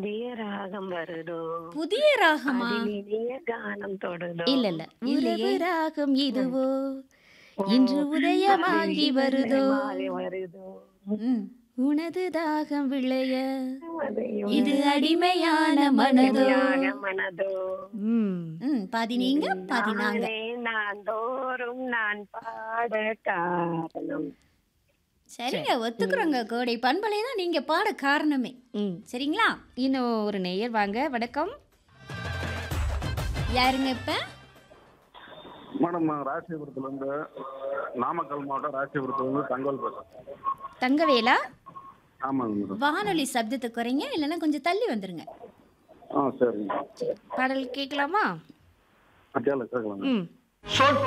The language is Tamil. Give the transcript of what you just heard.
புதிய ராகம் வருதோ புதிய ராகமா அதினிய கானம் தொடுதோ இல்ல இல்ல இல்லையே. உறவு ராகம் இதுவோ இன்று உதயமாகி வருதோ உதயமாகி வருதோ ம். உனது தாகம் விளைய அதையும் இது அடிமையான மனதோ அடிமையாக மனதோ ம் ம், பாதி நீங்க பாதி நாங்க நானே நான் தோறும் நான் பாட காரணம் சரிங்க ஒத்துக்குறோங்க கோடை பண்பலை தான் நீங்க பாட காரணமே ம் சரிங்களா இன்னும் ஒரு நேயர் வாங்க வணக்கம் யாருங்க இப்ப மேடம் நான் ராசிபுரத்துலேருந்து நாமக்கல் மாவட்டம் ராசிபுரத்துலேருந்து தங்கோல் பேசுகிறேன் தங்கவேலா ஆமாங்க மேடம் வானொலி சப்தத்தை குறைங்க இல்லைன்னா கொஞ்சம் தள்ளி வந்துருங்க ஆ சரிங்க பாடல் கேட்கலாமா கேளு கேட்கலாங்க ம்